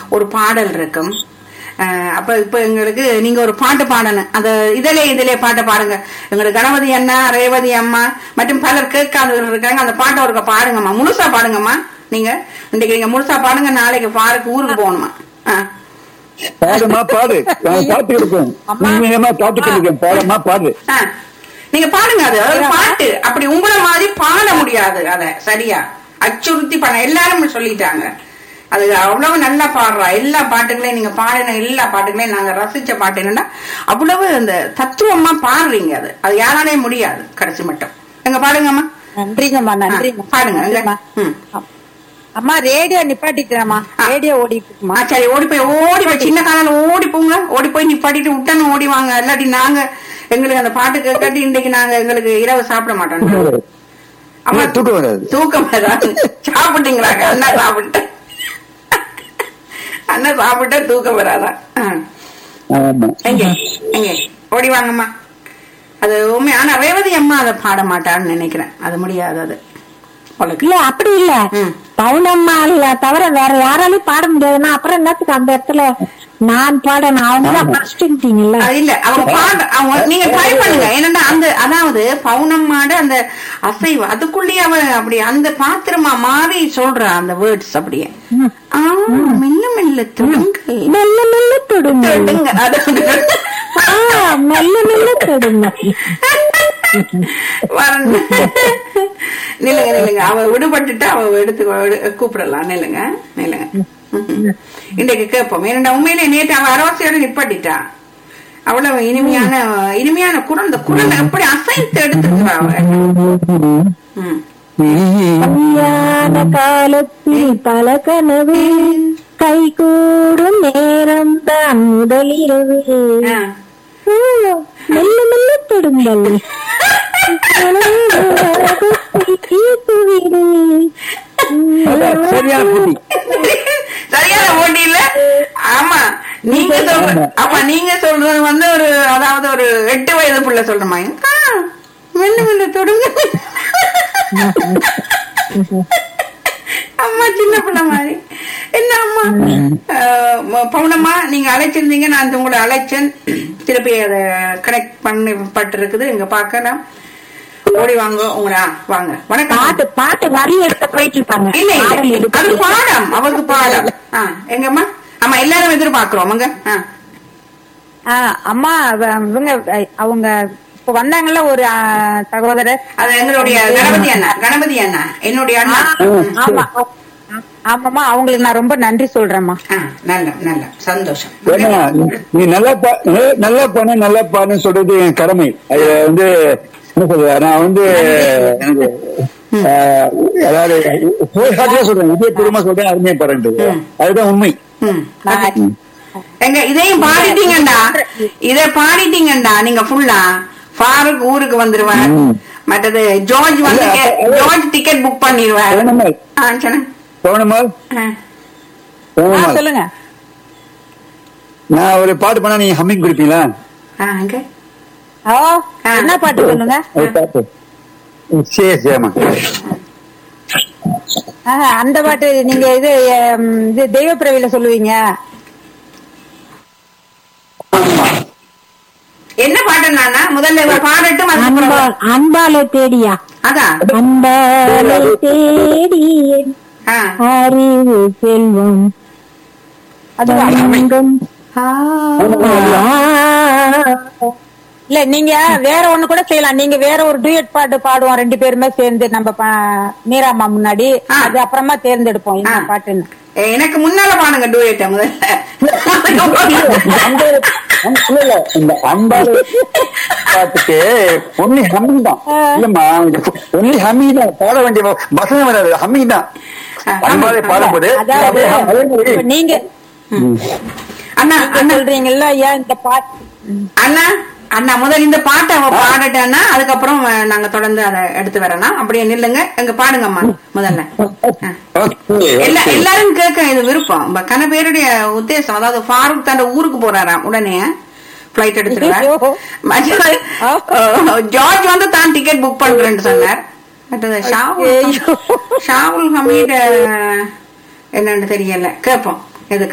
ஒரு பாடல் இருக்கும் அஹ், அப்ப இப்ப எங்களுக்கு நீங்க ஒரு பாட்டு பாடணும் அந்த இதிலே இதிலே பாட்டை பாடுங்க எங்களுக்கு கணபதி அண்ணா ரேவதி அம்மா மற்றும் பலர் கேட்காதவர்கள் இருக்காங்க அந்த பாட்டை ஒருக்க பாடுங்கம்மா முழுசா பாடுங்கம்மா நீங்க இன்னைக்கு நீங்க முழுசா பாடுங்க நாளைக்கு பாருக்கு ஊருக்கு போகணுமா ஆ. பாடுமா பாடு நான் பாட்டு இருக்கேன் உண்மையமா பாட்டு இருக்கேன் பாடமா பாடு ஆ. நீங்க பாடுங்க அது அது ஒரு பாட்டு அப்படி உங்களை மாதிரி பாட முடியாது அத சரியா அச்சுறுத்தி பண்ண எல்லாரும் சொல்லிட்டாங்க அது அவ்வளவு நல்லா பாடுறா எல்லா பாட்டுகளையும் நீங்க பாடின எல்லா பாட்டுகளையும் நாங்க ரசிச்ச பாட்டு என்னன்னா அவ்வளவு இந்த தத்துவமா பாடுறீங்க அது அது யாராலையும் முடியாது கடைசி மட்டும் எங்க பாடுங்கம்மா நன்றிங்கம்மா நன்றிங்க ஆ, பாடுங்க எங்க? நன்றிம்மா. ம். அம்மா ரேடியோ நிப்பாட்டிக்கிறேம்மா ஆ. ரேடியோ ஓடிட்டு இருக்குமா ஆ, சரி ஓடி போய் ஓடி போய் சின்ன காலால ஓடி போங்க ஓடி போய் நிப்பாட்டிட்டு விட்டன்னு ஓடி வாங்க இல்லாட்டி நாங்க எங்களுக்கு அந்த பாட்டு கேட்காட்டி இன்னைக்கு நாங்க எங்களுக்கு இரவு சாப்பிட மாட்டோம் அம்மா தூக்கம் வராது தூக்கம் வராது சாப்பிட்டீங்களா அண்ணா சாப்பிட்டேன் அண்ணா சாப்பிட்டா தூக்கம் வராதா ஆ. ஆமா எங்க எங்க ஓடி வாங்கம்மா அது உண்மை ஆனா ரேவதி அம்மா அதை பாட மாட்டான்னு நினைக்கிறேன் அது முடியாது அது அவளுக்கு இல்ல அப்படி இல்ல ம். பவுனம்மா இல்ல தவிர வேற யாராலையும் பாட முடியாதுன்னா அப்புறம் என்னத்துக்கு அந்த இடத்துல நான் பாடணும் அவங்க தான் படிச்சுட்டீங்கல்ல அது இல்ல அவங்க பாட அவங்க நீங்க ட்ரை பண்ணுங்க என்னன்னா அந்த அதாவது பவுனம்மாட அந்த அசைவு அதுக்குள்ளேயே அவ அப்படி அந்த பாத்திரமா மாறி சொல்றா அந்த வேர்ட்ஸ் அப்படியே ஆ, மெல்ல மெல்ல தொடுங்கள் மெல்ல மெல்ல தொடுங்க தொடுங்க அதாவது ஆ, மெல்ல மெல்ல தொடுங்க வரணும். நில்லுங்க நில்லுங்க அவ விடுபட்டுட்டா அவ எடுத்து விடு- கூப்பிடலாம் நில்லுங்க நில்லுங்க ம்ஹும். இன்றைக்கு கேட்போம் ஏன்னா உண்மையிலே நேற்று அவ அரவாசியோட நிப்பாட்டிட்டா அவ்வளவு இனிமையான இனிமையான குரல் இந்த குரல் எப்படி அசைத்து எடுத்துக்கிறா அவ ம். கல்யாண காலத்தில் பல கனவு கைகூடும் நேரம் தான் முதலிரவு ஆ. ஆ, மெல்ல மெல்ல தொடுங்கள் தீர்த்துவிடு. அதான் சரியான புத்தி சரியான போட்டி இல்ல ஆமா நீங்க சொல்ற ஆமா நீங்க சொல்றது வந்து ஒரு அதாவது ஒரு எட்டு வயது புள்ள சொல்ற மாதிரி ஆ, மெல்ல மெல்ல தொடுங்க அம்மா சின்ன பிள்ளை மாதிரி என்ன அம்மா அஹ், பவுனம்மா நீங்க அழைச்சிருந்தீங்க நான் இந்த உங்களை அழைச்சேன் திருப்பி அதை கனெக்ட் பண்ணப்பட்டு இருக்குது இங்க பார்க்கலாம் ஓடி வாங்க உங்களை ஆ, வாங்க வணக்கம் பாட்டு பாட்டு வரி எடுத்து போயிட்டு இருப்பாங்க இல்ல பாடல் இல்ல எடுத்து அது பாடம் அவருக்கு பாடம் ஆ, எங்கம்மா ஆமா எல்லாரும் எதிர்பார்க்கிறோம் அவங்க ஆ. ஆ, அம்மா அவ- இவங்க அஹ், அவங்க இப்ப வந்தாங்கல்ல ஒரு ஆ, சகோதரர் அது எங்களுடைய கணபதி அண்ணா கணபதி அண்ணா என்னுடைய அண்ணா ஆமா ஆமாம்மா அவங்களுக்கு நான் ரொம்ப நன்றி சொல்றேம்மா ஆ, நல்ல நல்ல சந்தோஷம் ஏன்னா நீ நல்லா பா- ஏ, நல்லா பண்ண நல்லா பாடுன்னு சொல்றது என் கடமை அது வந்து என்ன சொல்ற நான் வந்து எனக்கு ஆஹ், அதாவது ஹார்ட்டியா சொல்றேன் இதயபூர்வமா சொல்றேன் அருமையா பாருன்றது அதுதான் உண்மை ம். எங்க இதையும் பாடிட்டீங்கண்டா இத பாடிட்டீங்கண்டா நீங்க ஃபுல்லா ஃபாரூக் ஊருக்கு வந்துருவார் மற்றது ஜார்ஜ் வந்து இல்ல, கே- அது- ஜார்ஜ் டிக்கெட் புக் பண்ணிடுவார் பவுனம்மாள் ஆ, சொன்ன. பவுனம்மாள் ஆ. ஆ, பவுனம்மாள் சொல்லுங்க நான் ஒரு பாட்டு பண்ணா நீங்க ஹம்மிங் குடிப்பீங்களா ஆ, அங்க. ஓ என்ன பாட்டு சொல்லுங்க ஒரு பாட்டு சரி சரிம்மா ஆஹா, அந்த பாட்டு நீங்க இது எம், இது தெய்வ பிறவியில சொல்லுவீங்க என்ன பாட்டு நானா முதல்ல இவ பாடட்டும் அன்பா அதுக்கப்புறம் அன்பாலே தேடியா அதான் அன்பாலே தேடி ஆ. அறிவு செல்வம் அதுவா தங்கம் ஆ. இல்ல நீங்க வேற ஒண்ணு கூட செய்யலாம் நீங்க வேற ஒரு டூயட் பாட்டு பாடுவோம் ரெண்டு பேருமே சேர்ந்து நம்ம ப- மீராமா முன்னாடி ஆ. அது அப்புறமா தேர்ந்தெடுப்போம் என்ன ஆ. பாட்டுன்னு ஏ, எனக்கு முன்னால பாடுங்க டூயட்ட முதல்ல அம்பாளு- அம்- இல்ல, இல்ல, இந்த அம்பாளு பாட்டுக்கு ஒன்லி ஹம்மிங் தான் இல்லம்மா ஒன்லி ஹம்மிங் தான் பாட வேண்டிய வசனம் வராது ஹம்மிங் தான் அம்பாளை பாடும்போது அதாவது அப்படியே அதே மாதிரி இப்ப நீங்க அண்ணா நீங்க அண்ணா சொல்றீங்கல்ல ஏன் இந்த பாட்டு அண்ணா அண்ணா முதல் இந்த பாட்டை அவ பாடட்டேன்னா அதுக்கப்புறம் அஹ், நாங்க தொடர்ந்து அதை எடுத்து வரலாம் அப்படியே நில்லுங்க எங்க பாடுங்கம்மா முதல்ல ஆ. Okay, எல்லா okay. எல்லாரும் கேட்க இது விருப்பம் ப- கன பேருடைய உத்தேசம் அதாவது ஃபாரூக் தன் ஊருக்கு போறாராம் உடனே பிளைட் எடுத்துருவார் ஐயோ. மற்றது, அஹ், ஜார்ஜ் வந்து தான் டிக்கெட் புக் பண்றேன்னு சொன்னார் மற்றது ஷாவுல் ஐயோ. ஷாவுல் ஹமீட் அஹ், என்னன்னு தெரியல கேட்போம்